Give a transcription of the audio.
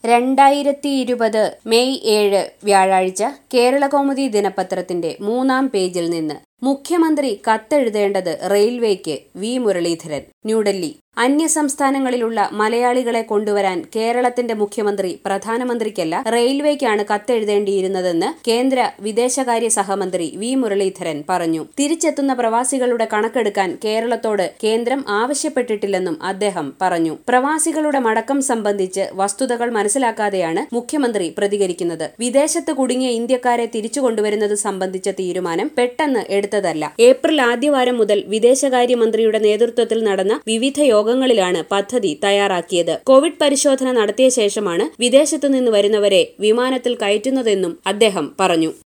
രണ്ടായിരത്തി ഇരുപത് മെയ് ഏഴ് വ്യാഴാഴ്ച കേരളകൗമുദി ദിനപത്രത്തിന്റെ മൂന്നാം പേജിൽ നിന്ന് മുഖ്യമന്ത്രി കത്തെഴുതേണ്ടത് റെയിൽവേക്ക് വി മുരളീധരൻ ന്യൂഡൽഹി അന്യസംസ്ഥാനങ്ങളിലുള്ള മലയാളികളെ കൊണ്ടുവരാൻ കേരളത്തിന്റെ മുഖ്യമന്ത്രി പ്രധാനമന്ത്രിക്കല്ല റെയിൽവേക്കാണ് കത്തെഴുതേണ്ടിയിരുന്നതെന്ന് കേന്ദ്ര വിദേശകാര്യ സഹമന്ത്രി വി മുരളീധരൻ പറഞ്ഞു തിരിച്ചെത്തുന്ന പ്രവാസികളുടെ കണക്കെടുക്കാൻ കേരളത്തോട് കേന്ദ്രം ആവശ്യപ്പെട്ടിട്ടില്ലെന്നും അദ്ദേഹം പറഞ്ഞു പ്രവാസികളുടെ മടക്കം സംബന്ധിച്ച് വസ്തുതകൾ മനസ്സിലാക്കാതെയാണ് മുഖ്യമന്ത്രി പ്രതികരിക്കുന്നത് വിദേശത്ത് കുടുങ്ങിയ ഇന്ത്യക്കാരെ തിരിച്ചു കൊണ്ടുവരുന്നത് സംബന്ധിച്ച തീരുമാനം പെട്ടെന്ന് എടുത്തതല്ല ഏപ്രിൽ ആദ്യവാരം മുതൽ വിദേശകാര്യമന്ത്രിയുടെ നേതൃത്വത്തിൽ നടന്ന വിവിധ യോഗങ്ങളിലാണ് പദ്ധതി തയ്യാറാക്കിയത് കോവിഡ് പരിശോധന നടത്തിയ ശേഷമാണ് വിദേശത്തു നിന്ന് വരുന്നവരെ വിമാനത്തിൽ കയറ്റുന്നതെന്നും അദ്ദേഹം പറഞ്ഞു